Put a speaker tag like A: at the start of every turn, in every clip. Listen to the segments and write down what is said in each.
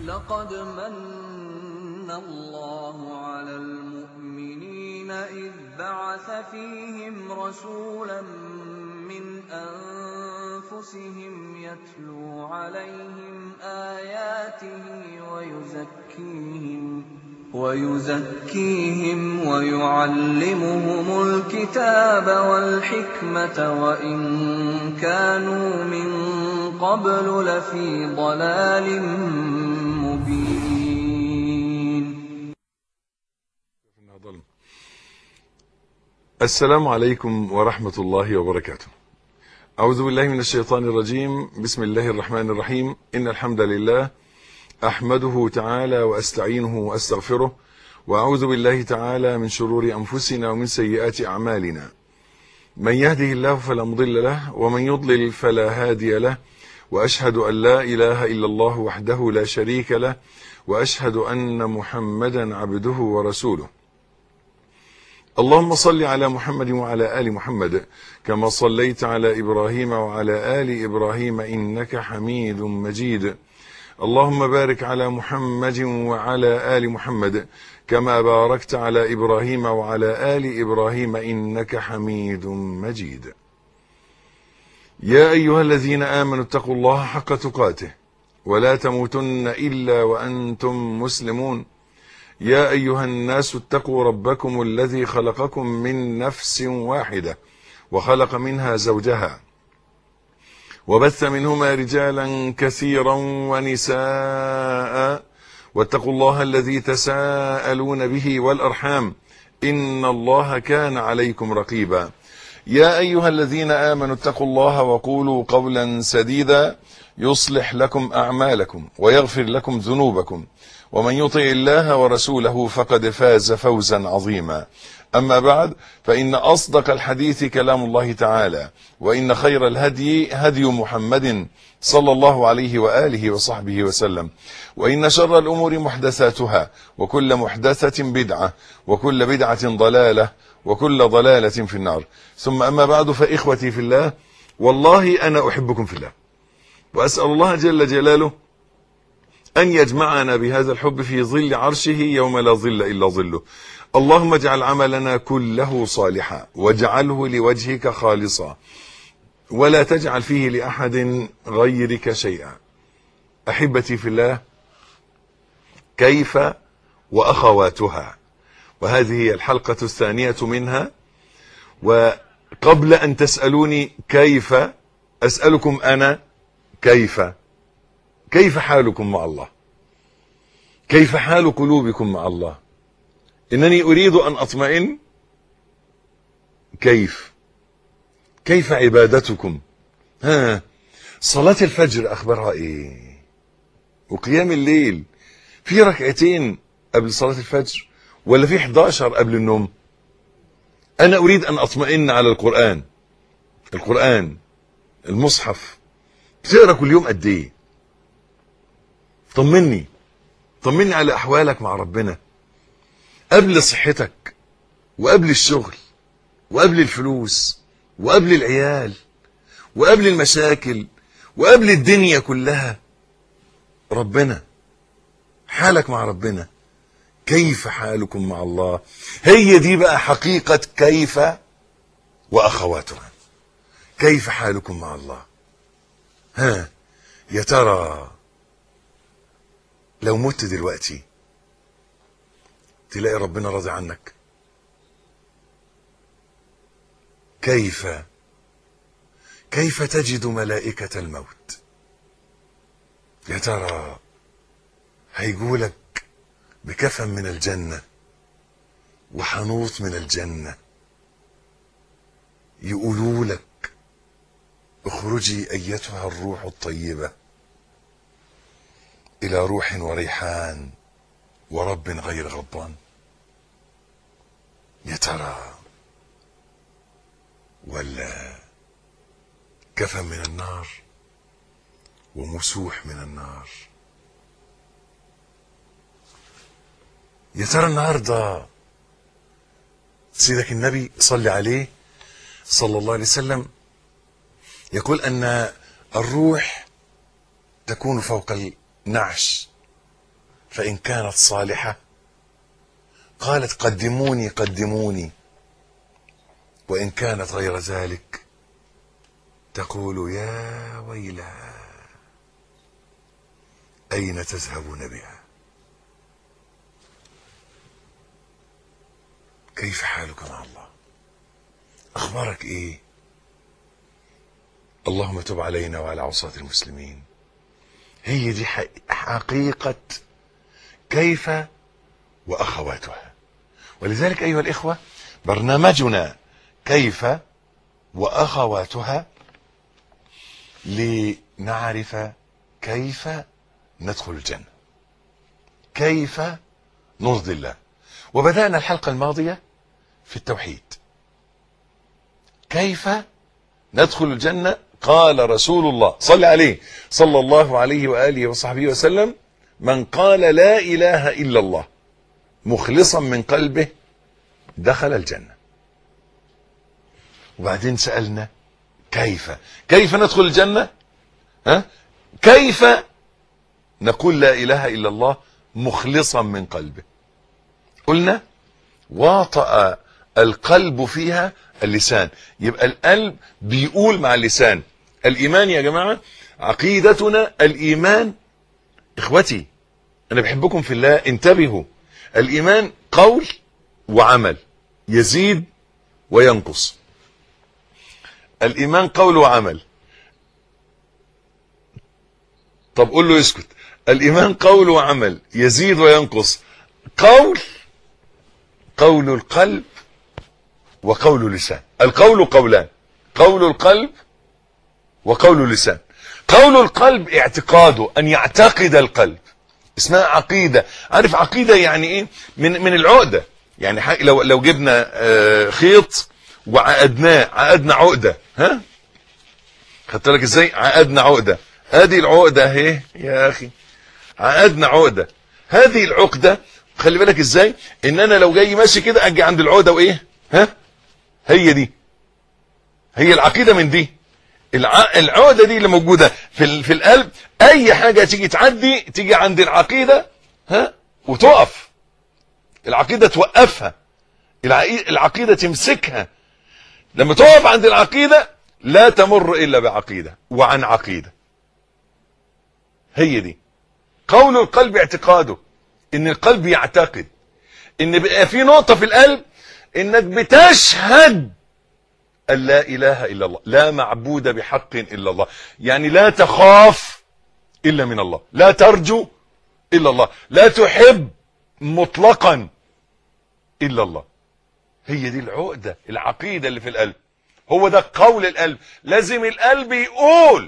A: لقد من الله على المؤمنين إذ بعث فيهم رسولا من أنفسهم يتلو عليهم آياته ويزكيهم ويزكيهم ويعلمهم الكتاب والحكمة وإن كانوا من قبل لفي ضلال مبين
B: السلام عليكم ورحمة الله وبركاته أعوذ بالله من الشيطان الرجيم بسم الله الرحمن الرحيم إن الحمد لله أحمده تعالى وأستعينه وأستغفره وأعوذ بالله تعالى من شرور أنفسنا ومن سيئات أعمالنا من يهده الله فلا مضل له ومن يضلل فلا هادي له وأشهد أن لا إله إلا الله وحده لا شريك له وأشهد أن محمدا عبده ورسوله اللهم صل على محمد وعلى آل محمد كما صليت على إبراهيم وعلى آل إبراهيم إنك حميد مجيد اللهم بارك على محمد وعلى آل محمد كما باركت على إبراهيم وعلى آل إبراهيم إنك حميد مجيد يا أيها الذين آمنوا اتقوا الله حق تقاته ولا تموتن إلا وأنتم مسلمون يا أيها الناس اتقوا ربكم الذي خلقكم من نفس واحدة وخلق منها زوجها وبث منهما رجالا كثيرا ونساء واتقوا الله الذي تساءلون به والأرحام إن الله كان عليكم رقيبا يا أيها الذين آمنوا اتقوا الله وقولوا قولا سديدا يصلح لكم أعمالكم ويغفر لكم ذنوبكم ومن يطع الله ورسوله فقد فاز فوزا عظيما أما بعد فإن أصدق الحديث كلام الله تعالى وإن خير الهدي هدي محمد صلى الله عليه وآله وصحبه وسلم وإن شر الأمور محدثاتها وكل محدثة بدعة وكل بدعة ضلالة وكل ضلالة في النار ثم أما بعد فإخوتي في الله والله أنا أحبكم في الله وأسأل الله جل جلاله أن يجمعنا بهذا الحب في ظل عرشه يوم لا ظل إلا ظله اللهم اجعل عملنا كله صالحا واجعله لوجهك خالصا ولا تجعل فيه لأحد غيرك شيئا أحبتي في الله كيف وأخواتها وهذه هي الحلقة الثانية منها وقبل أن تسألوني كيف أسألكم أنا كيف كيف حالكم مع الله كيف حال قلوبكم مع الله إنني أريد أن أطمئن كيف كيف عبادتكم ها صلاة الفجر أخبارها إيه وقيام الليل في ركعتين قبل صلاة الفجر ولا في 11 قبل النوم أنا أريد أن أطمئن على القرآن القرآن المصحف بتقرأ كل يوم قد إيه طمني طمني على أحوالك مع ربنا قبل صحتك وقبل الشغل وقبل الفلوس وقبل العيال وقبل المشاكل وقبل الدنيا كلها ربنا حالك مع ربنا كيف حالكم مع الله هي دي بقى حقيقة كيف وأخواتها كيف حالكم مع الله ها يا ترى لو مت دلوقتي تلاقي ربنا راضي عنك كيف كيف تجد ملائكة الموت يا ترى هيقولك بكفن من الجنة وحنوط من الجنة يقولوا لك اخرجي أيتها الروح الطيبة إلى روح وريحان ورب غير غضبان يا ترى ولا كفن من النار ومسوح من النار يا ترى النهارده سيدك النبي صلي عليه صلى الله عليه وسلم يقول ان الروح تكون فوق النعش فإن كانت صالحة قالت قدموني قدموني وإن كانت غير ذلك تقول يا ويلها أين تذهبون بها كيف حالك مع الله أخبارك إيه اللهم تب علينا وعلى عصاة المسلمين هي دي حقيقة كيف وأخواتها ولذلك أيها الإخوة برنامجنا كيف وأخواتها لنعرف كيف ندخل الجنة كيف نرضي الله وبدأنا الحلقة الماضية في التوحيد كيف ندخل الجنة قال رسول الله صلى عليه صلى الله عليه وآله وصحبه وسلم من قال لا إله إلا الله مخلصا من قلبه دخل الجنة وبعدين سألنا كيف كيف ندخل الجنة ها؟ كيف نقول لا إله إلا الله مخلصا من قلبه قلنا واطأ القلب فيها اللسان يبقى القلب بيقول مع اللسان الإيمان يا جماعة عقيدتنا الإيمان إخوتي أنا بحبكم في الله انتبهوا الإيمان قول وعمل يزيد وينقص الإيمان قول وعمل طب قول له يسكت الإيمان قول وعمل يزيد وينقص قول قول القلب وقول اللسان القول قولان قول القلب وقول اللسان قول القلب اعتقاده أن يعتقد القلب اسمها عقيدة عارف عقيدة يعني ايه من من العقدة يعني لو لو جبنا آه خيط وعقدناه عقدنا عقدة ها خدت بالك ازاي عقدنا عقدة ادي العقدة اهي يا اخي عقدنا عقدة هذه العقدة خلي بالك ازاي ان انا لو جاي ماشي كده اجي عند العقدة وايه ها هي دي هي العقيدة من دي العقدة دي اللي موجودة في في القلب اي حاجة تيجي تعدي تيجي عند العقيدة ها وتقف العقيدة توقفها العقيدة تمسكها لما تقف عند العقيدة لا تمر الا بعقيدة وعن عقيدة هي دي قول القلب اعتقاده ان القلب يعتقد ان بقى في نقطة في القلب انك بتشهد أن لا إله إلا الله لا معبود بحق إلا الله يعني لا تخاف إلا من الله لا ترجو إلا الله لا تحب مطلقا إلا الله هي دي العقدة العقيدة اللي في القلب هو ده قول القلب لازم القلب يقول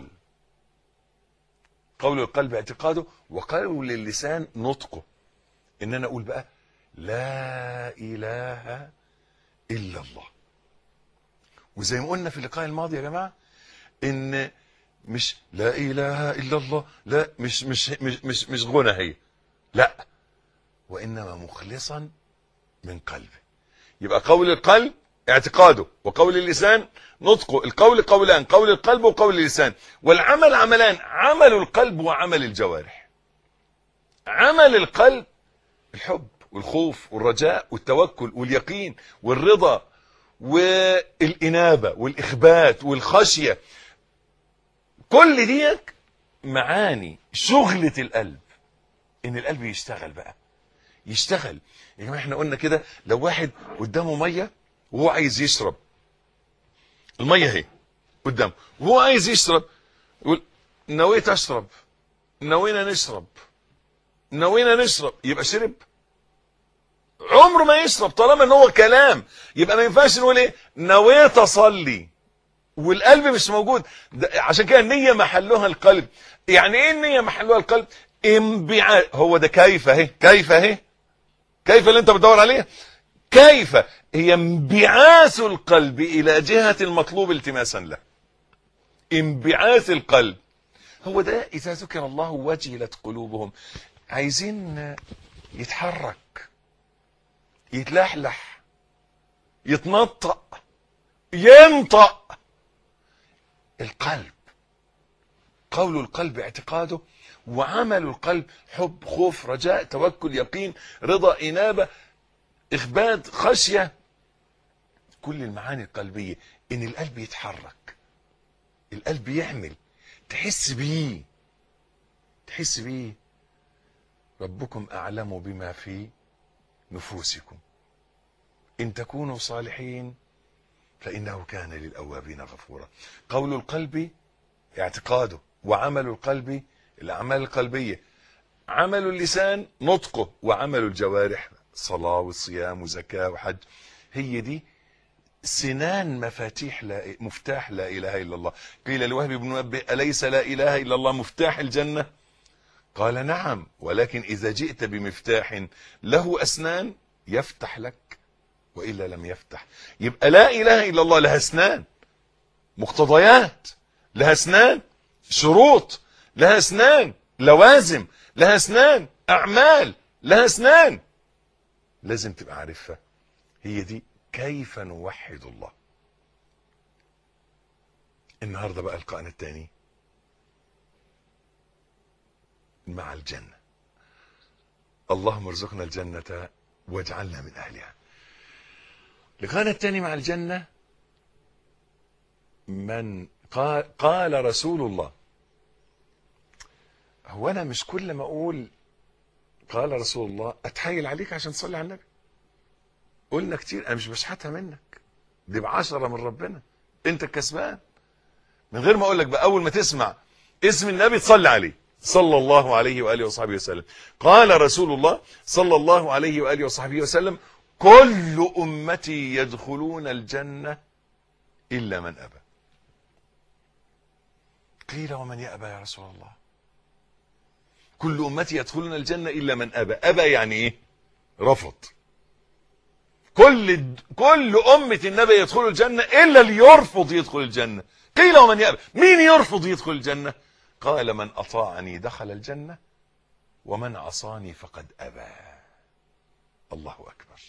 B: قول القلب اعتقاده وقول اللسان نطقه ان انا اقول بقى لا اله الا الله وزي ما قلنا في اللقاء الماضي يا جماعه ان مش لا اله الا الله لا مش مش مش مش, مش غنى هي لا وانما مخلصا من قلبه يبقى قول القلب اعتقاده وقول اللسان نطقه القول قولان قول القلب وقول اللسان والعمل عملان عمل القلب وعمل الجوارح عمل القلب الحب والخوف والرجاء والتوكل واليقين والرضا والإنابة والإخبات والخشية كل ديك معاني شغلة القلب إن القلب يشتغل بقى يشتغل يا جماعة احنا قلنا كده لو واحد قدامه مية وهو عايز يشرب المية اهي قدامه وهو عايز يشرب يقول نويت اشرب نوينا نشرب نوينا نشرب يبقى شرب عمره ما يشرب طالما ان هو كلام يبقى ما ينفعش نقول ايه نويت اصلي والقلب مش موجود عشان كده النية محلها القلب يعني ايه النية محلها القلب انبعاث هو ده كيف اهي كيف اهي كيف اللي انت بتدور عليه كيف هي انبعاث القلب الى جهة المطلوب التماسا له انبعاث القلب هو ده اذا ذكر الله وجلت قلوبهم عايزين يتحرك يتلحلح يتنطق ينطق القلب قول القلب اعتقاده وعمل القلب حب خوف رجاء توكل يقين رضا إنابة إخبات خشية كل المعاني القلبية إن القلب يتحرك القلب يعمل تحس بيه تحس بيه ربكم أعلم بما في نفوسكم إن تكونوا صالحين فإنه كان للأوابين غفورا قول القلب اعتقاده وعمل القلب الأعمال القلبية عمل اللسان نطقه وعمل الجوارح صلاة والصيام وزكاة وحج هي دي سنان مفاتيح لا مفتاح لا إله إلا الله قيل لوهب بن منبه أليس لا إله إلا الله مفتاح الجنة قال نعم ولكن إذا جئت بمفتاح له أسنان يفتح لك وإلا لم يفتح يبقى لا إله إلا الله لها أسنان مقتضيات لها أسنان شروط لها أسنان لوازم لها أسنان أعمال لها أسنان لازم تبقى عارفها هي دي كيف نوحد الله النهارده بقى لقائنا الثاني مع الجنة اللهم ارزقنا الجنة واجعلنا من أهلها لقاءنا الثاني مع الجنة من قال, قال رسول الله هو أنا مش كل ما أقول قال رسول الله أتحايل عليك عشان تصلي على النبي قلنا كتير أنا مش بشحتها منك دي بعشرة من ربنا أنت الكسبان من غير ما أقول لك بقى أول ما تسمع اسم النبي تصلي عليه صلى الله عليه وآله وصحبه وسلم قال رسول الله صلى الله عليه وآله وصحبه وسلم كل أمتي يدخلون الجنة إلا من أبى قيل ومن يأبى يا رسول الله كل أمتي يدخلون الجنة إلا من أبى أبى يعني إيه رفض كل كل أمة النبي يدخل الجنة إلا اللي يرفض يدخل الجنة قيل ومن يأبى مين يرفض يدخل الجنة قال من أطاعني دخل الجنة ومن عصاني فقد أبى الله أكبر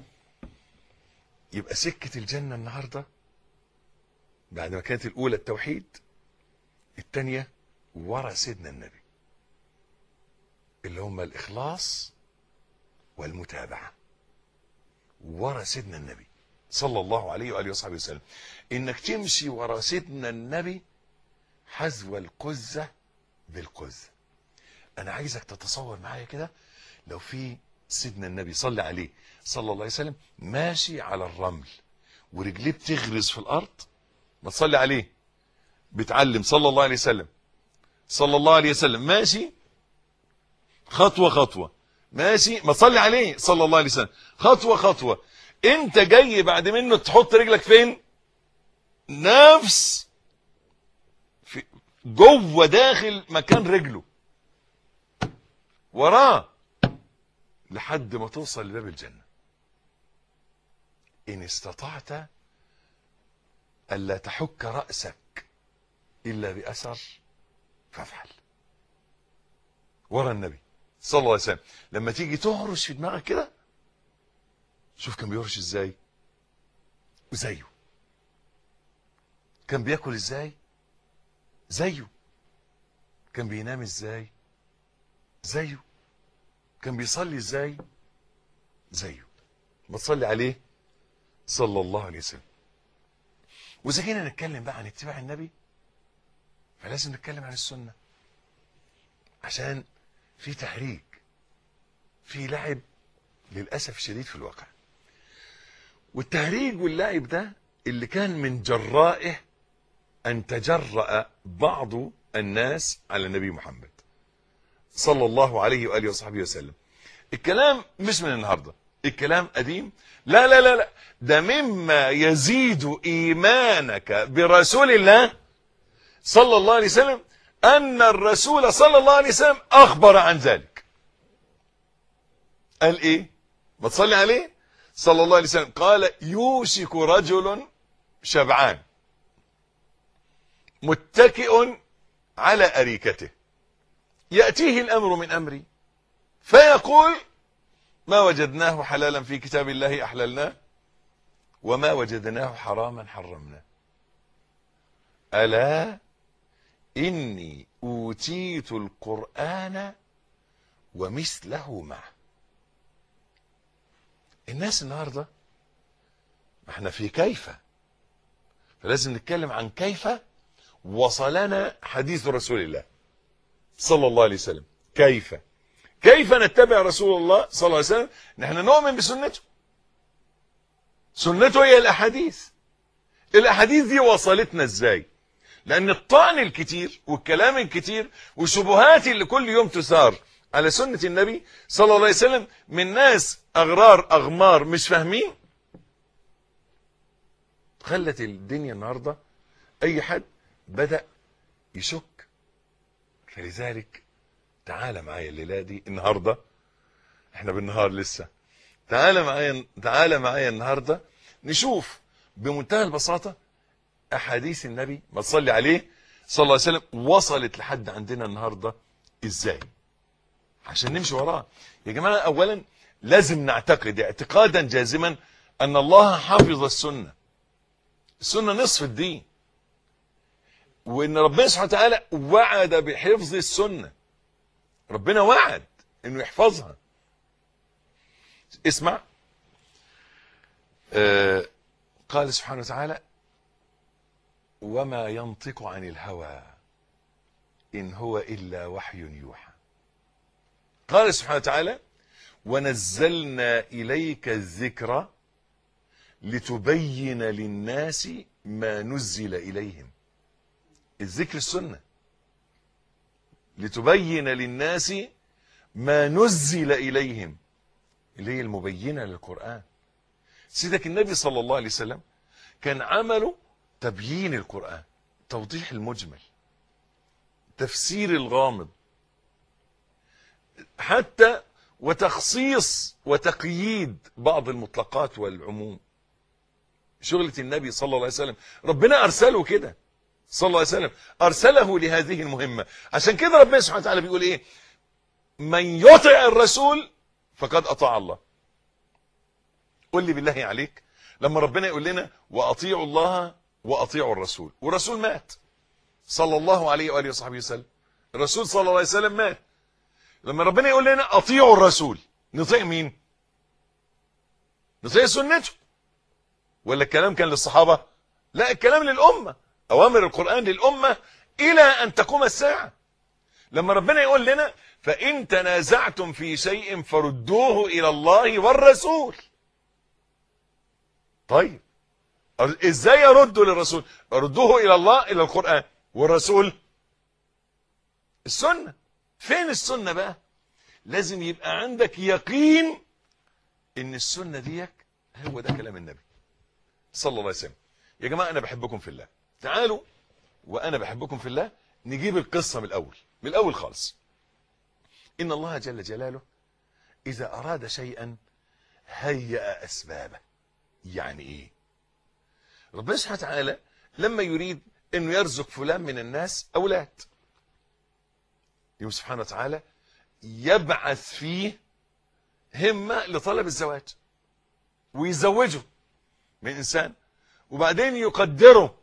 B: يبقى سكة الجنة النهاردة بعد ما كانت الأولى التوحيد الثانية ورا سيدنا النبي اللي هم الإخلاص والمتابعة ورا سيدنا النبي صلى الله عليه وآله وصحبه وسلم إنك تمشي ورا سيدنا النبي حذو القزة بالقزة أنا عايزك تتصور معايا كده لو في سيدنا النبي صلى عليه صلى الله عليه وسلم ماشي على الرمل ورجليه بتغرز في الأرض ما تصلي عليه بتعلم صلى الله عليه وسلم صلى الله عليه وسلم ماشي خطوة خطوة ماشي ما تصلي عليه صلى الله عليه وسلم خطوة خطوة انت جاي بعد منه تحط رجلك فين نفس في جوه داخل مكان رجله وراه لحد ما توصل لباب الجنة إن استطعت ألا تحك رأسك إلا بأثر فافعل ورا النبي صلى الله عليه وسلم لما تيجي تهرش في دماغك كده شوف كان بيهرش ازاي وزيه كان بياكل ازاي زيه كان بينام ازاي زيه كان بيصلي ازاي زيه ما تصلي عليه صلى الله عليه وسلم واذا جينا نتكلم بقى عن اتباع النبي فلازم نتكلم عن السنه عشان في تحريك في لعب للاسف الشديد في الواقع والتهريج واللعب ده اللي كان من جرائه ان تجرأ بعض الناس على النبي محمد صلى الله عليه واله وصحبه وسلم الكلام مش من النهارده الكلام قديم لا لا لا لا ده مما يزيد ايمانك برسول الله صلى الله عليه وسلم ان الرسول صلى الله عليه وسلم اخبر عن ذلك قال ايه ما تصلي عليه صلى الله عليه وسلم قال يوشك رجل شبعان متكئ على اريكته ياتيه الامر من امري فيقول ما وجدناه حلالا في كتاب الله احللناه وما وجدناه حراما حرمناه الا اني أوتيت القرآن ومثله معه الناس النهاردة ما احنا في كيف فلازم نتكلم عن كيف وصلنا حديث رسول الله صلى الله عليه وسلم كيف كيف نتبع رسول الله صلى الله عليه وسلم نحن نؤمن بسنته سنته هي الأحاديث الأحاديث دي وصلتنا ازاي لأن الطعن الكتير والكلام الكتير والشبهات اللي كل يوم تثار على سنة النبي صلى الله عليه وسلم من ناس أغرار أغمار مش فاهمين خلت الدنيا النهاردة أي حد بدأ يشك فلذلك تعالى معايا الليلة دي النهاردة احنا بالنهار لسه تعالى معايا تعالى معايا النهاردة نشوف بمنتهى البساطة أحاديث النبي ما تصلي عليه صلى الله عليه وسلم وصلت لحد عندنا النهاردة ازاي عشان نمشي وراه يا جماعة أولا لازم نعتقد اعتقادا جازما أن الله حافظ السنة السنة نصف الدين وأن ربنا سبحانه وتعالى وعد بحفظ السنة ربنا وعد أنه يحفظها اسمع آه قال سبحانه وتعالى وما ينطق عن الهوى إن هو إلا وحي يوحى قال سبحانه وتعالى ونزلنا إليك الذكر لتبين للناس ما نزل إليهم الذكر السنة لتبين للناس ما نزل إليهم اللي هي المبينة للقرآن سيدك النبي صلى الله عليه وسلم كان عمله تبيين القرآن توضيح المجمل تفسير الغامض حتى وتخصيص وتقييد بعض المطلقات والعموم شغلة النبي صلى الله عليه وسلم ربنا أرسله كده صلى الله عليه وسلم أرسله لهذه المهمة عشان كده ربنا سبحانه وتعالى بيقول إيه من يطع الرسول فقد أطاع الله قل لي بالله عليك لما ربنا يقول لنا وأطيعوا الله وأطيعوا الرسول والرسول مات صلى الله عليه وآله وصحبه وسلم الرسول صلى الله عليه وسلم مات لما ربنا يقول لنا أطيعوا الرسول نطيع مين نطيع سنته ولا الكلام كان للصحابة لا الكلام للأمة أوامر القرآن للأمة إلى أن تقوم الساعة لما ربنا يقول لنا فإن تنازعتم في شيء فردوه إلى الله والرسول طيب ازاي يردوا للرسول ردوه الى الله الى القرآن والرسول السنة فين السنة بقى لازم يبقى عندك يقين ان السنة ديك هو ده كلام النبي صلى الله عليه وسلم يا جماعة انا بحبكم في الله تعالوا وانا بحبكم في الله نجيب القصة من الاول من الاول خالص ان الله جل جلاله اذا اراد شيئا هيأ اسبابه يعني ايه ربنا سبحانه وتعالى لما يريد انه يرزق فلان من الناس اولاد يوم سبحانه وتعالى يبعث فيه همة لطلب الزواج ويزوجه من انسان وبعدين يقدره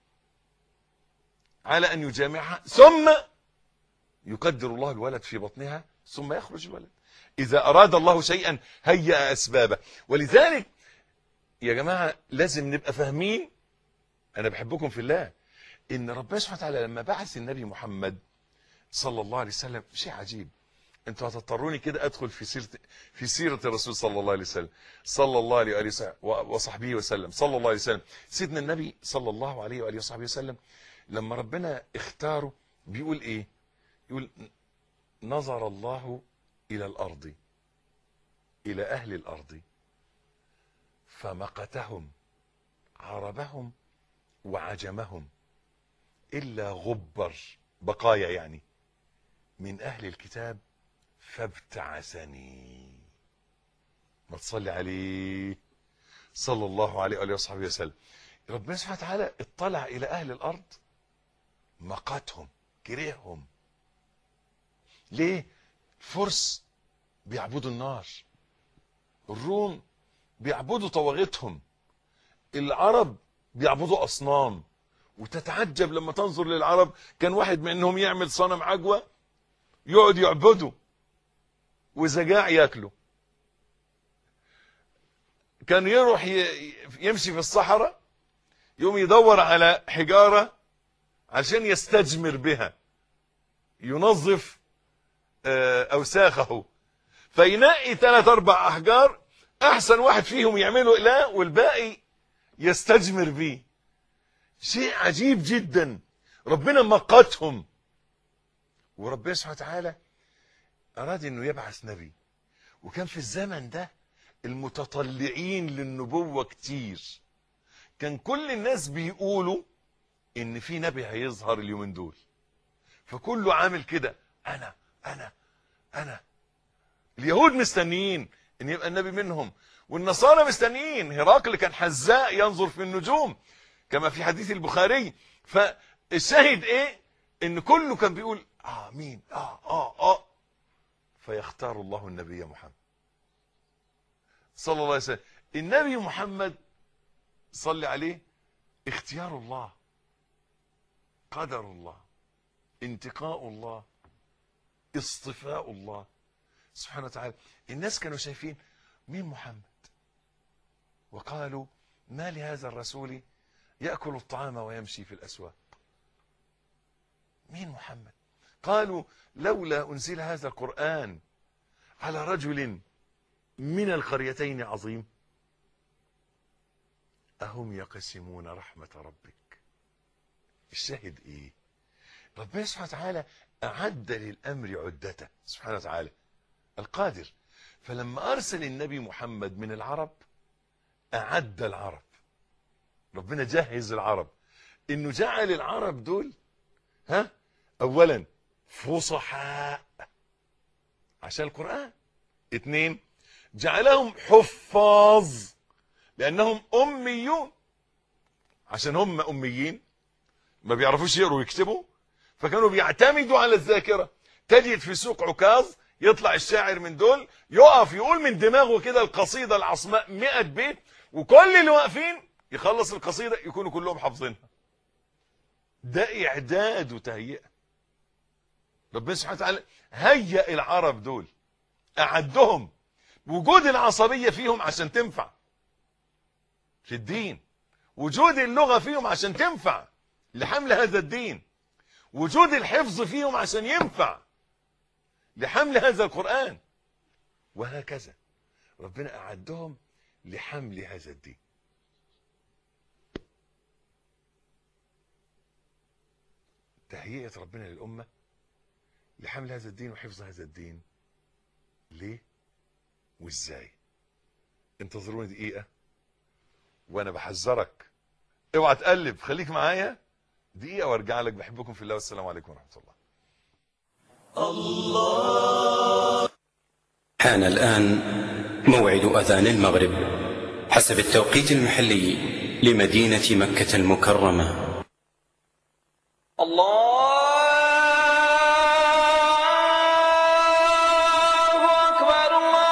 B: على ان يجامعها ثم يقدر الله الولد في بطنها ثم يخرج الولد اذا اراد الله شيئا هيأ اسبابه ولذلك يا جماعة لازم نبقى فاهمين أنا بحبكم في الله إن ربنا سبحانه وتعالى لما بعث النبي محمد صلى الله عليه وسلم شيء عجيب انتوا هتضطروني كده ادخل في سيره في سيره الرسول صلى الله عليه وسلم صلى الله عليه واله وصحبه وسلم صلى الله عليه وسلم سيدنا النبي صلى الله عليه واله وصحبه وسلم لما ربنا اختاره بيقول ايه يقول نظر الله الى الارض الى اهل الارض فمقتهم عربهم وعجمهم إلا غبر بقايا يعني من أهل الكتاب فابتعثني ما تصلي عليه صلى الله عليه وآله وصحبه وسلم ربنا سبحانه وتعالى اطلع إلى أهل الأرض مقتهم كرههم ليه فرس بيعبدوا النار الروم بيعبدوا طواغيتهم العرب بيعبدوا أصنام وتتعجب لما تنظر للعرب كان واحد منهم يعمل صنم عجوة يقعد يعبده وإذا جاع ياكله كان يروح ي- يمشي في الصحراء يقوم يدور على حجارة عشان يستجمر بها ينظف آه، أوساخه فينقي ثلاث أربع أحجار أحسن واحد فيهم يعمله إله والباقي يستجمر بيه شيء عجيب جدا ربنا مقتهم وربنا سبحانه وتعالى أراد أنه يبعث نبي وكان في الزمن ده المتطلعين للنبوة كتير كان كل الناس بيقولوا ان في نبي هيظهر اليومين دول فكله عامل كده انا انا انا اليهود مستنيين ان يبقى النبي منهم والنصارى مستنيين هرقل كان حذاء ينظر في النجوم كما في حديث البخاري فالشاهد ايه ان كله كان بيقول اه مين اه اه اه فيختار الله النبي محمد صلى الله عليه وسلم النبي محمد صلي عليه اختيار الله قدر الله انتقاء الله اصطفاء الله سبحانه وتعالى الناس كانوا شايفين مين محمد وقالوا ما لهذا الرسول يأكل الطعام ويمشي في الأسواق مين محمد قالوا لولا أنزل هذا القرآن على رجل من القريتين عظيم أهم يقسمون رحمة ربك الشاهد إيه ربنا سبحانه وتعالى أعد للأمر عدته سبحانه وتعالى القادر فلما أرسل النبي محمد من العرب أعد العرب ربنا جهز العرب إنه جعل العرب دول ها أولا فصحاء عشان القرآن اتنين جعلهم حفاظ لأنهم أميون عشان هم أميين ما بيعرفوش يقروا ويكتبوا فكانوا بيعتمدوا على الذاكرة تجد في سوق عكاظ يطلع الشاعر من دول يقف يقول من دماغه كده القصيدة العصماء 100 بيت وكل اللي واقفين يخلص القصيدة يكونوا كلهم حافظينها ده إعداد وتهيئة ربنا سبحانه وتعالى هيئ العرب دول أعدهم وجود العصبية فيهم عشان تنفع في الدين وجود اللغة فيهم عشان تنفع لحمل هذا الدين وجود الحفظ فيهم عشان ينفع لحمل هذا القرآن وهكذا ربنا أعدهم لحمل هذا الدين تهيئة ربنا للأمة لحمل هذا الدين وحفظ هذا الدين ليه وازاي انتظروني دقيقة وانا بحذرك اوعى تقلب خليك معايا دقيقة وارجع لك بحبكم في الله والسلام عليكم ورحمة الله
C: حان الآن موعد أذان المغرب حسب التوقيت المحلي لمدينة مكة المكرمة
D: الله أكبر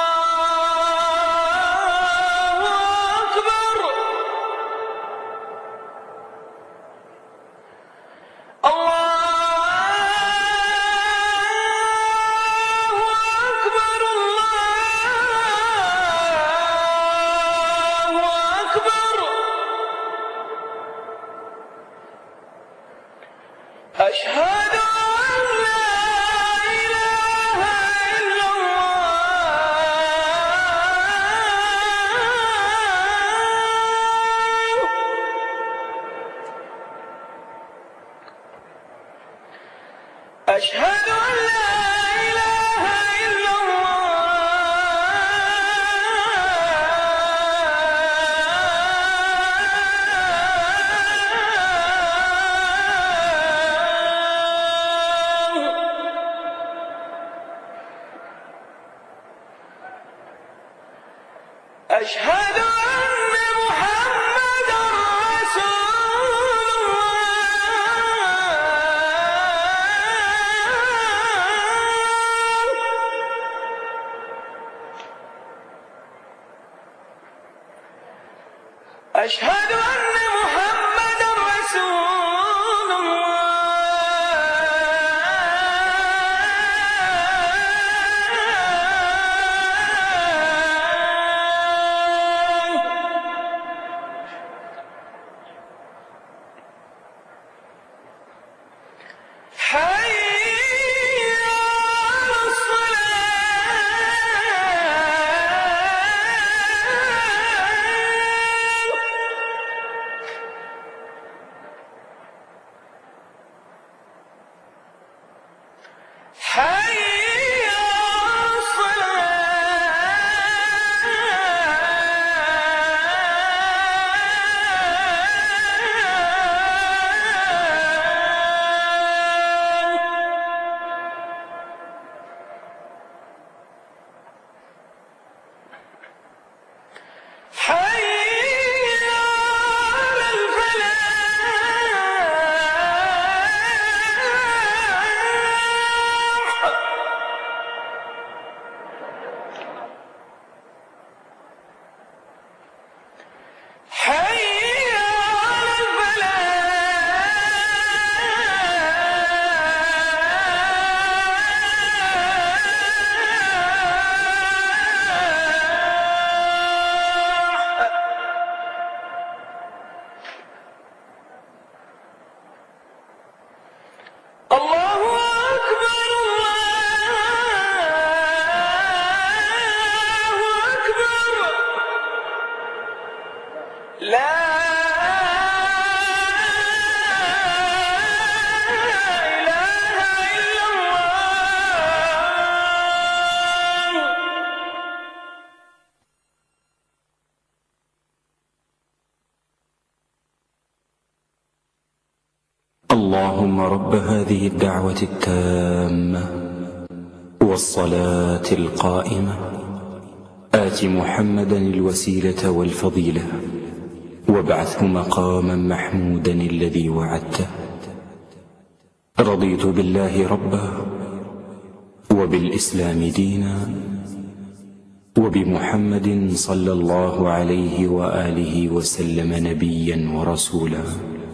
D: الله أكبر الله أكبر الله أكبر أشهد أن لا إله إلا الله أشهد أن لا إله إلا الله أشهد أن محمدا رسول الله أشهد أن محمدا رسول
C: اللهم رب هذه الدعوة التامة والصلاة القائمة آت محمدا الوسيلة والفضيلة وابعثه مقاما محمودا الذي وعدته رضيت بالله ربا وبالإسلام دينا وبمحمد صلى الله عليه وآله وسلم نبيا ورسولا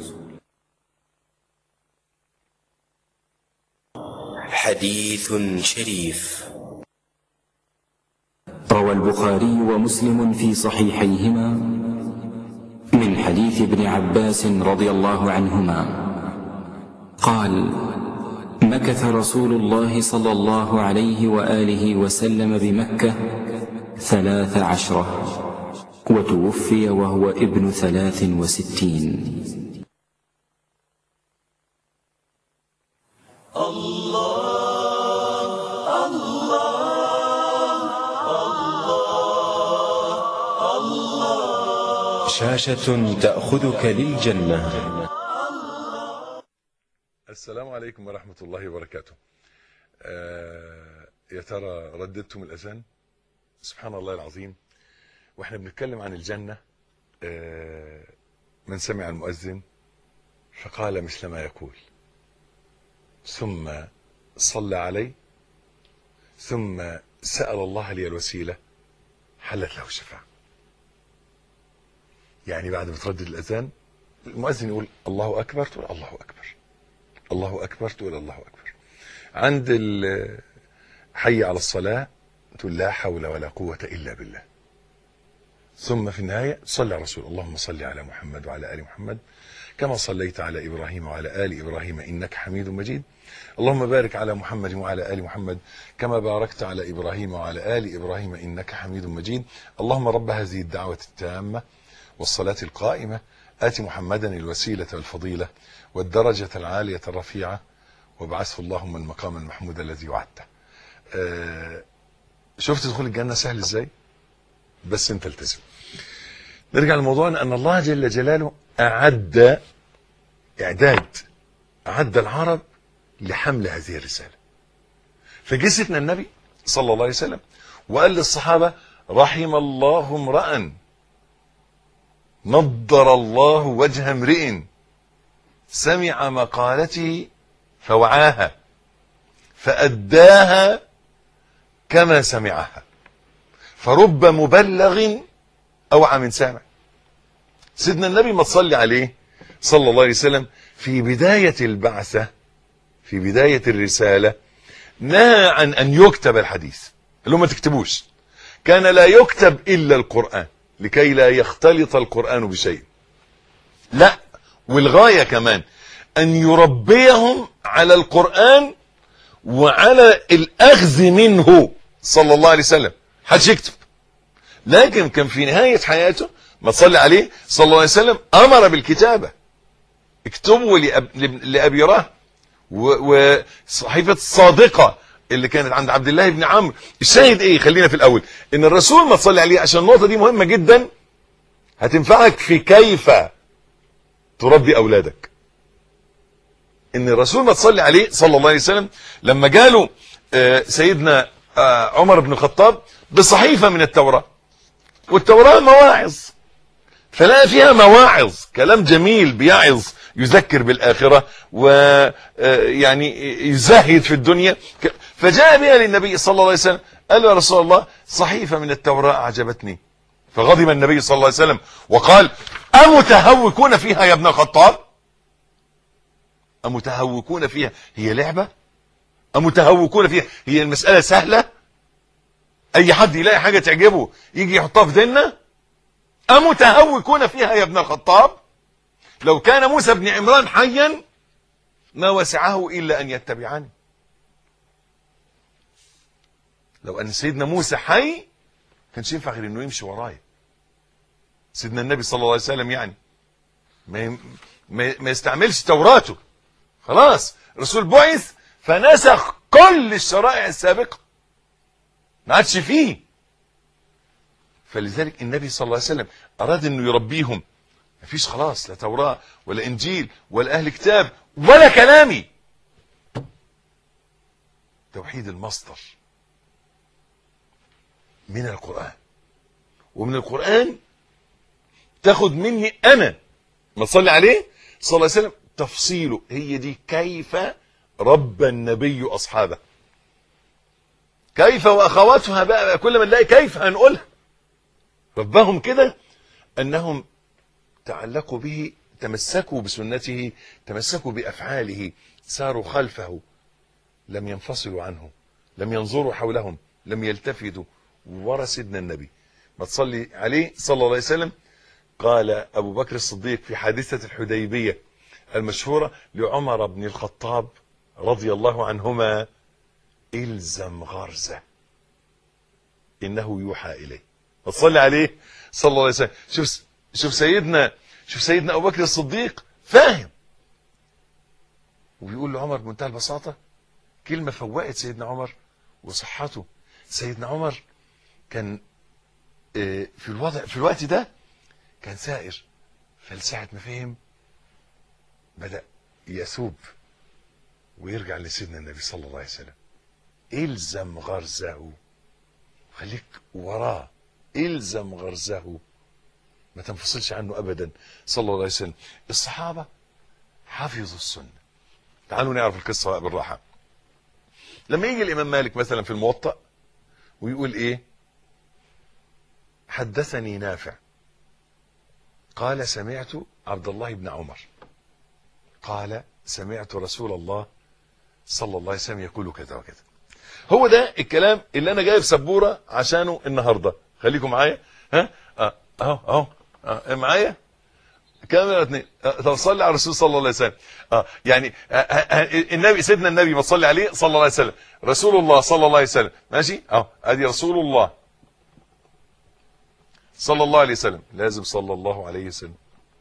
C: حديث شريف روى البخاري ومسلم في صحيحيهما من حديث ابن عباس رضي الله عنهما قال مكث رسول الله صلى الله عليه وآله وسلم بمكة ثلاث عشرة وتوفي وهو ابن ثلاث وستين شاشة تأخذك للجنة
B: السلام عليكم ورحمة الله وبركاته آه يا ترى رددتم الأذان سبحان الله العظيم واحنا بنتكلم عن الجنة آه من سمع المؤذن فقال مثل ما يقول ثم صلى عليه ثم سأل الله لي الوسيلة حلت له الشفاعة يعني بعد ما تردد الأذان المؤذن يقول الله أكبر تقول الله أكبر الله أكبر تقول الله أكبر عند ال- حي على الصلاة تقول لا حول ولا قوة إلا بالله ثم في النهاية صلي على رسول اللهم صل على محمد وعلى آل محمد كما صليت على إبراهيم وعلى آل إبراهيم إنك حميد مجيد اللهم بارك على محمد وعلى آل محمد كما باركت على إبراهيم وعلى آل إبراهيم إنك حميد مجيد اللهم رب هذه الدعوة التامة والصلاة القائمة آت محمدا الوسيلة والفضيلة والدرجة العالية الرفيعة وابعثه اللهم المقام المحمود الذي وعدته آه، شفت دخول الجنة سهل ازاي بس انت التزم نرجع لموضوعنا ان الله جل جلاله اعد اعداد اعد العرب لحمل هذه الرسالة فجه سيدنا النبي صلى الله عليه وسلم وقال للصحابة رحم الله امرأ نضر الله وجه امرئ سمع مقالتي فوعاها فأداها كما سمعها فرب مبلغ أوعى من سامع سيدنا النبي ما تصلي عليه صلى الله عليه وسلم في بداية البعثة في بداية الرسالة نهى عن أن يكتب الحديث اللي هم ما تكتبوش كان لا يكتب إلا القرآن لكي لا يختلط القرآن بشيء لا والغاية كمان أن يربيهم على القرآن وعلى الأخذ منه صلى الله عليه وسلم حدش يكتب لكن كان في نهاية حياته ما تصلي عليه صلى الله عليه وسلم أمر بالكتابة اكتبوا لأب... لأبي راه وصحيفة الصادقة اللي كانت عند عبد الله بن عمرو الشاهد ايه خلينا في الاول ان الرسول ما تصلي عليه عشان النقطة دي مهمة جدا هتنفعك في كيف تربي اولادك ان الرسول ما تصلي عليه صلى الله عليه وسلم لما جاله آه، سيدنا آه، عمر بن الخطاب بصحيفة من التوراة والتوراة مواعظ فلقى فيها مواعظ كلام جميل بيعظ يذكر بالآخرة ويعني يزهد في الدنيا ك- فجاء بها للنبي صلى الله عليه وسلم قال له يا رسول الله صحيفة من التوراة أعجبتني فغضب النبي صلى الله عليه وسلم وقال أمتهوكون فيها يا ابن الخطاب أمتهوكون فيها هي لعبة أمتهوكون فيها هي المسألة سهلة أي حد يلاقي حاجة تعجبه يجي يحطها في ديننا أمتهوكون فيها يا ابن الخطاب لو كان موسى بن عمران حيا ما وسعه إلا أن يتبعني لو أن سيدنا موسى حي كانش ينفع غير أنه يمشي ورايا سيدنا النبي صلى الله عليه وسلم يعني ما يم- ما ما يستعملش توراته خلاص الرسول بعث فنسخ كل الشرائع السابقة ما عادش فيه فلذلك النبي صلى الله عليه وسلم أراد أنه يربيهم مفيش خلاص لا توراة ولا انجيل ولا اهل كتاب ولا كلامي توحيد المصدر من القرآن ومن القرآن تاخد مني انا ما تصلي عليه صلى الله عليه وسلم تفصيله هي دي كيف ربى النبي اصحابه كيف واخواتها بقى كل ما نلاقي كيف هنقولها ربهم كده انهم تعلقوا به تمسكوا بسنته تمسكوا بافعاله ساروا خلفه لم ينفصلوا عنه لم ينظروا حولهم لم يلتفتوا ورا سيدنا النبي ما تصلي عليه صلى الله عليه وسلم قال ابو بكر الصديق في حادثه الحديبيه المشهوره لعمر بن الخطاب رضي الله عنهما الزم غرزه انه يوحى اليه فصلي عليه صلى الله عليه وسلم شوف شوف سيدنا شوف سيدنا ابو بكر الصديق فاهم وبيقول لعمر بمنتهى البساطه كلمه فوقت سيدنا عمر وصحته سيدنا عمر كان آه، في الوضع في الوقت ده كان سائر فلساعة ما فهم بدأ يثوب ويرجع لسيدنا النبي صلى الله عليه وسلم الزم غرزه خليك وراه الزم غرزه ما تنفصلش عنه ابدا صلى الله عليه وسلم الصحابه حفظوا السنه تعالوا نعرف القصه بقى بالراحه لما يجي الامام مالك مثلا في الموطأ ويقول ايه حدثني نافع قال سمعت عبد الله بن عمر قال سمعت رسول الله صلى الله عليه وسلم يقول كذا وكذا هو ده الكلام اللي انا جايب سبوره عشانه النهارده خليكم معايا ها اه اهو اهو آه، معايا كاميرا اتنين آه، طب صلي على الرسول صلى الله عليه وسلم اه يعني آه، آه، آه، النبي سيدنا النبي ما تصلي عليه صلى الله عليه وسلم رسول الله صلى الله عليه وسلم ماشي اهو ادي رسول الله صلى الله عليه وسلم لازم صلى الله عليه وسلم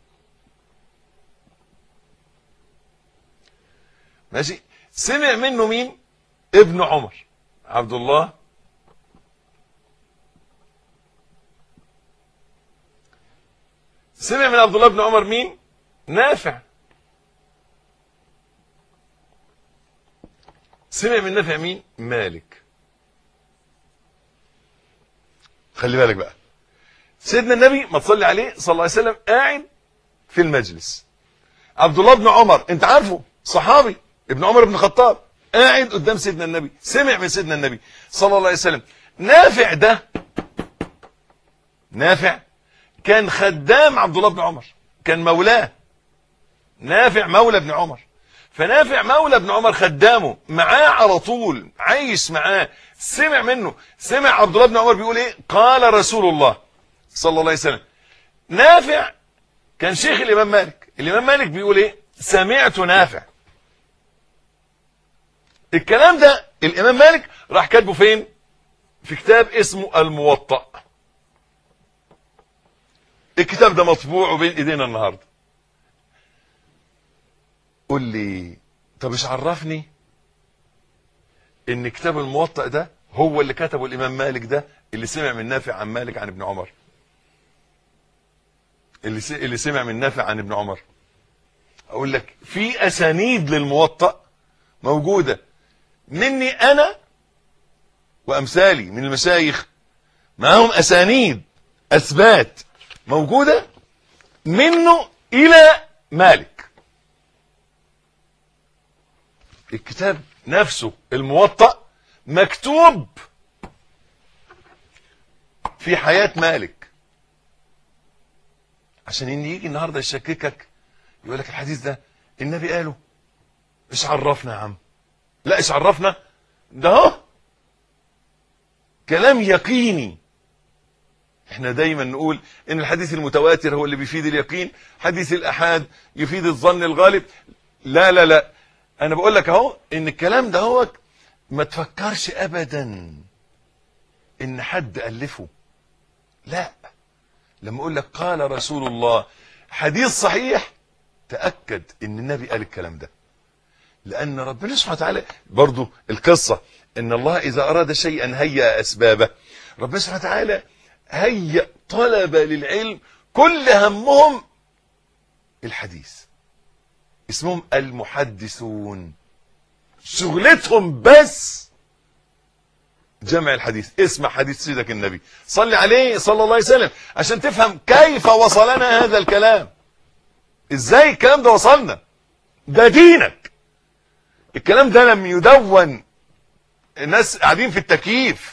B: ماشي سمع منه مين ابن عمر عبد الله سمع من عبد الله بن عمر مين نافع سمع من نافع مين مالك خلي بالك بقى سيدنا النبي ما تصلي عليه صلى الله عليه وسلم قاعد في المجلس عبد الله بن عمر انت عارفه صحابي ابن عمر بن الخطاب قاعد قدام سيدنا النبي سمع من سيدنا النبي صلى الله عليه وسلم نافع ده نافع كان خدام عبد الله بن عمر كان مولاه نافع مولى ابن عمر فنافع مولى ابن عمر خدامه معاه على طول عايش معاه سمع منه سمع عبد الله بن عمر بيقول ايه قال رسول الله صلى الله عليه وسلم نافع كان شيخ الامام مالك الامام مالك بيقول ايه سمعت نافع الكلام ده الامام مالك راح كاتبه فين في كتاب اسمه الموطأ الكتاب ده مطبوع وبين ايدينا النهارده قول لي طب ايش عرفني ان كتاب الموطأ ده هو اللي كتبه الامام مالك ده اللي سمع من نافع عن مالك عن ابن عمر اللي س- اللي سمع من نافع عن ابن عمر اقول لك في اسانيد للموطأ موجوده مني انا وامثالي من المشايخ معاهم اسانيد اثبات موجوده منه الى مالك الكتاب نفسه الموطأ مكتوب في حياة مالك عشان ان يجي النهارده يشككك يقول لك الحديث ده النبي قاله ايش عرفنا يا عم لا ايش عرفنا ده اهو كلام يقيني احنا دايما نقول ان الحديث المتواتر هو اللي بيفيد اليقين حديث الاحاد يفيد الظن الغالب لا لا لا انا بقول لك اهو ان الكلام ده هو ما تفكرش ابدا ان حد الفه لا لما اقول لك قال رسول الله حديث صحيح تاكد ان النبي قال الكلام ده لان ربنا سبحانه وتعالى برضو القصه ان الله اذا اراد شيئا هيأ اسبابه ربنا سبحانه وتعالى هيأ طلبه للعلم كل همهم الحديث اسمهم المحدثون شغلتهم بس جمع الحديث اسمع حديث سيدك النبي صلي عليه صلى الله عليه وسلم عشان تفهم كيف وصلنا هذا الكلام ازاي الكلام ده وصلنا ده دينك الكلام ده لم يدون الناس قاعدين في التكييف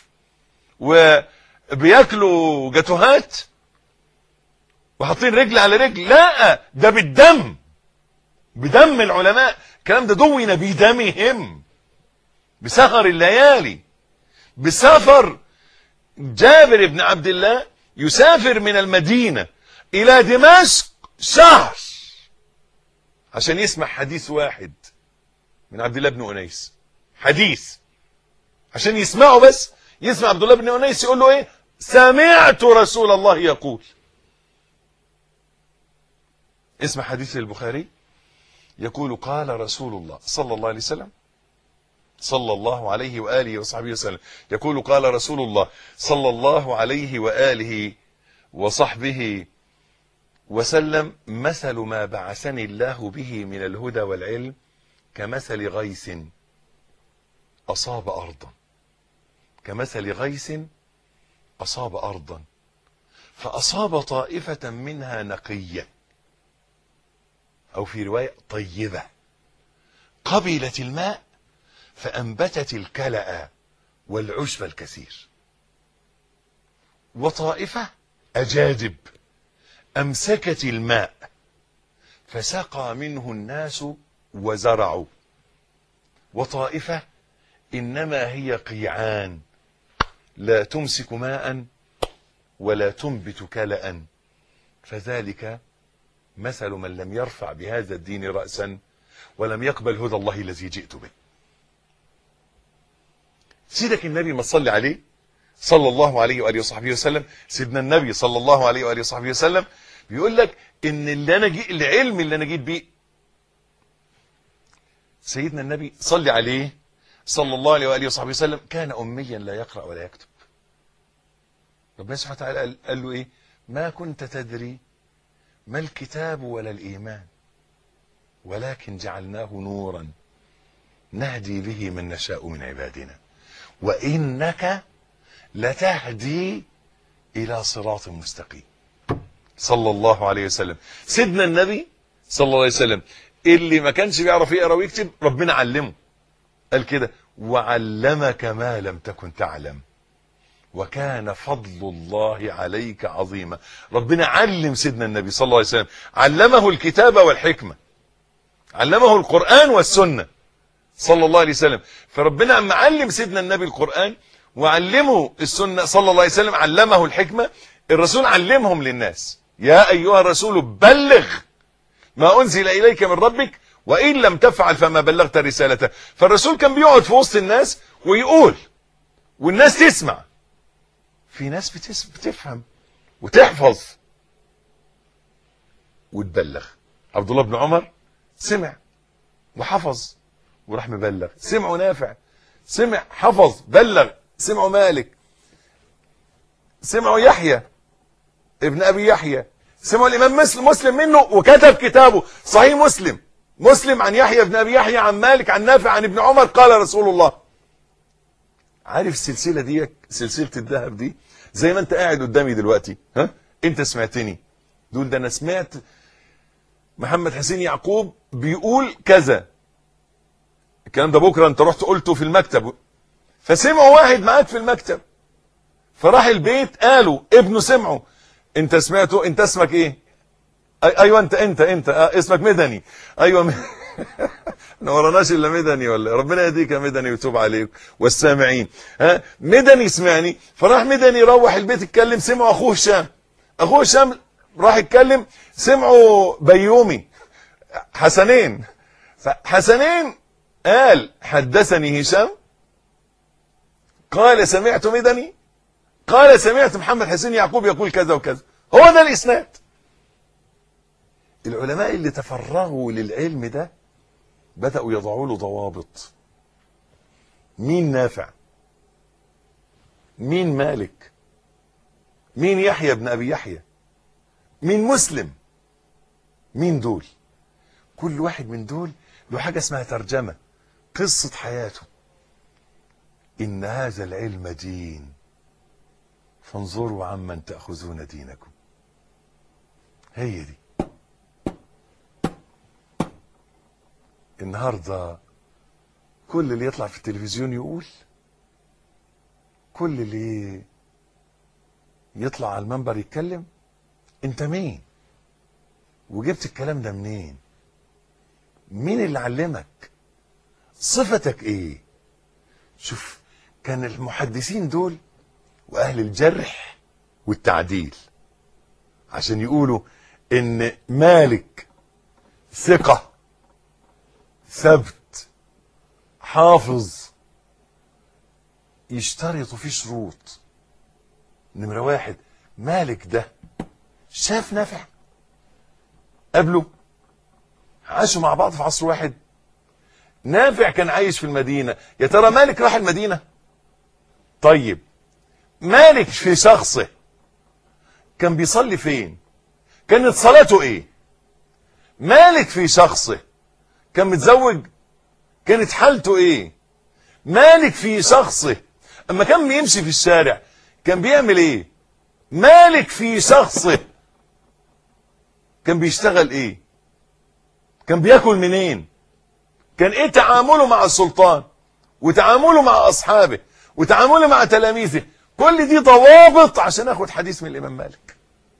B: وبياكلوا جاتوهات وحاطين رجل على رجل لا ده بالدم بدم العلماء الكلام ده دون بدمهم بسهر الليالي بسفر جابر بن عبد الله يسافر من المدينة إلى دمشق شهر عشان يسمع حديث واحد من عبد الله بن أنيس حديث عشان يسمعه بس يسمع عبد الله بن أنيس يقول له إيه سمعت رسول الله يقول اسمع حديث البخاري يقول قال رسول الله صلى الله عليه وسلم صلى الله عليه وآله وصحبه وسلم يقول قال رسول الله صلى الله عليه وآله وصحبه وسلم مثل ما بعثني الله به من الهدى والعلم كمثل غيث أصاب أرضا كمثل غيث أصاب أرضا فأصاب طائفة منها نقية أو في رواية طيبة قبلت الماء فأنبتت الكلأ والعشب الكثير وطائفة أجادب أمسكت الماء فسقى منه الناس وزرعوا وطائفة إنما هي قيعان لا تمسك ماء ولا تنبت كلأ فذلك مثل من لم يرفع بهذا الدين رأسا ولم يقبل هدى الله الذي جئت به سيدك النبي ما تصلي عليه صلى الله عليه وآله وصحبه وسلم سيدنا النبي صلى الله عليه وآله وصحبه وسلم بيقول لك ان اللي انا جي العلم اللي انا جيت بيه سيدنا النبي صلي عليه صلى الله عليه وآله وصحبه وسلم كان أميا لا يقرأ ولا يكتب ربنا سبحانه وتعالى قال, قال له ايه ما كنت تدري ما الكتاب ولا الإيمان ولكن جعلناه نورا نهدي به من نشاء من عبادنا وإنك لتهدي إلى صراط مستقيم صلى الله عليه وسلم سيدنا النبي صلى الله عليه وسلم اللي ما كانش بيعرف يقرا ويكتب ربنا علمه قال كده وعلمك ما لم تكن تعلم وكان فضل الله عليك عظيما ربنا علم سيدنا النبي صلى الله عليه وسلم علمه الكتاب والحكمة علمه القرآن والسنة صلى الله عليه وسلم فربنا عم علم سيدنا النبي القرآن وعلمه السنة صلى الله عليه وسلم علمه الحكمة الرسول علمهم للناس يا أيها الرسول بلغ ما أنزل إليك من ربك وإن لم تفعل فما بلغت رسالته فالرسول كان بيقعد في وسط الناس ويقول والناس تسمع في ناس بتس... بتفهم وتحفظ وتبلغ عبد الله بن عمر سمع وحفظ وراح مبلغ سمعوا نافع سمع حفظ بلغ سمعوا مالك سمعوا يحيى ابن ابي يحيى سمعوا الامام مسلم مسلم منه وكتب كتابه صحيح مسلم مسلم عن يحيى بن ابي يحيى عن مالك عن نافع عن ابن عمر قال رسول الله عارف السلسله دي سلسله الذهب دي زي ما انت قاعد قدامي دلوقتي ها انت سمعتني دول ده انا سمعت محمد حسين يعقوب بيقول كذا الكلام ده بكره انت رحت قلته في المكتب فسمعوا واحد معاك في المكتب فراح البيت قالوا ابنه سمعه انت سمعته انت اسمك ايه أي ايوه انت انت انت اه اسمك مدني ايوه م... احنا ما وراناش الا مدني ولا ربنا يهديك يا مدني ويتوب عليك والسامعين ها مدني سمعني فراح مدني روح البيت اتكلم سمعوا اخوه هشام اخوه هشام راح يتكلم سمعوا بيومي حسنين فحسنين قال حدثني هشام قال سمعت مدني قال سمعت محمد حسين يعقوب يقول كذا وكذا هو ده الاسناد العلماء اللي تفرغوا للعلم ده بدأوا يضعوا له ضوابط مين نافع مين مالك مين يحيى بن أبي يحيى مين مسلم مين دول كل واحد من دول له حاجة اسمها ترجمة قصة حياته إن هذا العلم دين فانظروا عمن تأخذون دينكم هي دي النهارده كل اللي يطلع في التلفزيون يقول كل اللي يطلع على المنبر يتكلم انت مين وجبت الكلام ده منين مين اللي علمك صفتك ايه شوف كان المحدثين دول واهل الجرح والتعديل عشان يقولوا ان مالك ثقة ثبت حافظ يشترطوا فيه شروط نمرة واحد مالك ده شاف نافع قبله عاشوا مع بعض في عصر واحد نافع كان عايش في المدينة يا ترى مالك راح المدينة طيب مالك في شخصه كان بيصلي فين كانت صلاته ايه مالك في شخصه كان متزوج كانت حالته ايه مالك في شخصه اما كان بيمشي في الشارع كان بيعمل ايه مالك في شخصه كان بيشتغل ايه كان بياكل منين كان ايه تعامله مع السلطان وتعامله مع اصحابه وتعامله مع تلاميذه كل دي ضوابط عشان اخد حديث من الامام مالك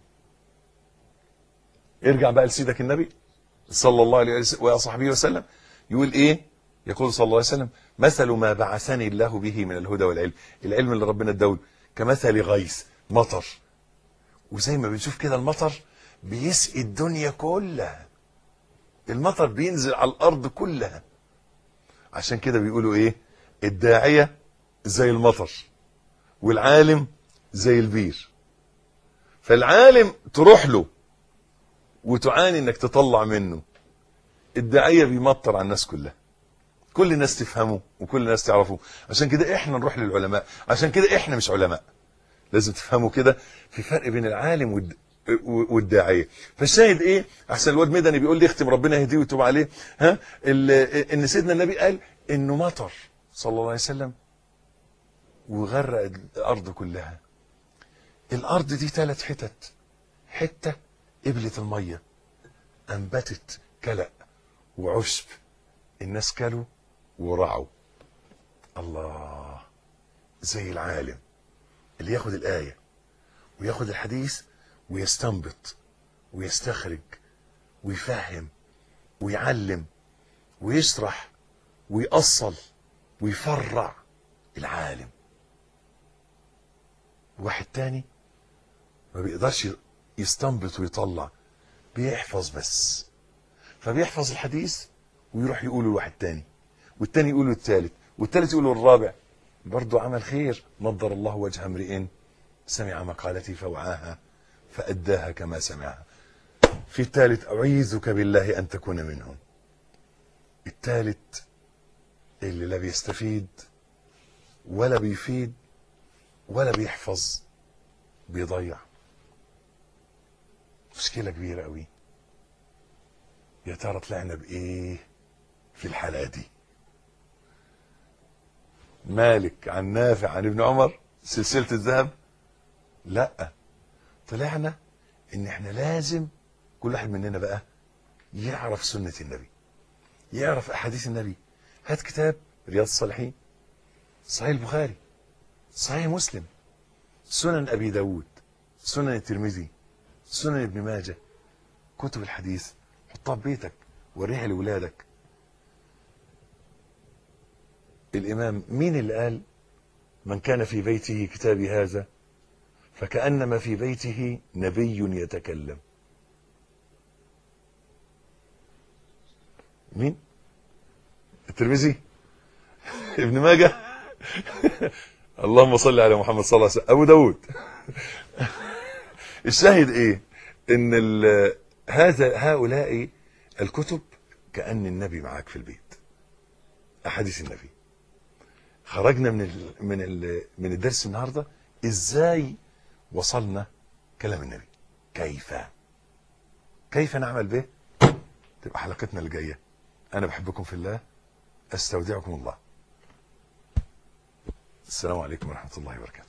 B: ارجع بقى لسيدك النبي صلى الله عليه وصحبه وسلم يقول ايه يقول صلى الله عليه وسلم مثل ما بعثني الله به من الهدى والعلم العلم اللي ربنا اداله كمثل غيث مطر وزي ما بنشوف كده المطر بيسقي الدنيا كلها المطر بينزل على الارض كلها عشان كده بيقولوا ايه الداعيه زي المطر والعالم زي البير فالعالم تروح له وتعاني انك تطلع منه الداعيه بيمطر على الناس كلها كل الناس تفهمه وكل الناس تعرفه عشان كده احنا نروح للعلماء عشان كده احنا مش علماء لازم تفهموا كده في فرق بين العالم والد... والداعيه فالشاهد ايه احسن الواد مدني بيقول لي اختم ربنا يهديه ويتوب عليه ها ال... ان سيدنا النبي قال انه مطر صلى الله عليه وسلم وغرق الارض كلها الارض دي ثلاث حتت حته قبلت الميه انبتت كلأ وعشب الناس كلوا ورعوا الله زي العالم اللي ياخد الآية وياخد الحديث ويستنبط ويستخرج ويفهم ويعلم ويشرح ويأصل ويفرع العالم واحد تاني ما بيقدرش يستنبط ويطلع بيحفظ بس فبيحفظ الحديث ويروح يقوله لواحد تاني والتاني يقوله التالت والتالت يقوله الرابع برضه عمل خير نظر الله وجه امرئ سمع مقالتي فوعاها فأداها كما سمعها في الثالث أعيذك بالله أن تكون منهم الثالث اللي لا بيستفيد ولا بيفيد ولا بيحفظ بيضيع مشكلة كبيرة قوي يا ترى طلعنا بإيه في الحلقة دي مالك عن نافع عن ابن عمر سلسلة الذهب لا طلعنا ان احنا لازم كل واحد مننا بقى يعرف سنة النبي يعرف احاديث النبي هات كتاب رياض الصالحين صحيح البخاري صحيح مسلم سنن ابي داود سنن الترمذي سنن ابن ماجه كتب الحديث حطها في بيتك وريها لاولادك الامام مين اللي قال من كان في بيته كتابي هذا فكأنما في بيته نبي يتكلم مين الترمذي ابن ماجه اللهم صل على محمد صلى الله عليه وسلم ابو داود الشاهد ايه ان ال- هذا هؤلاء الكتب كأن النبي معاك في البيت احاديث النبي خرجنا من ال من ال من الدرس النهارده ازاي وصلنا كلام النبي كيف كيف نعمل به تبقى حلقتنا الجايه انا بحبكم في الله استودعكم الله السلام عليكم ورحمه الله وبركاته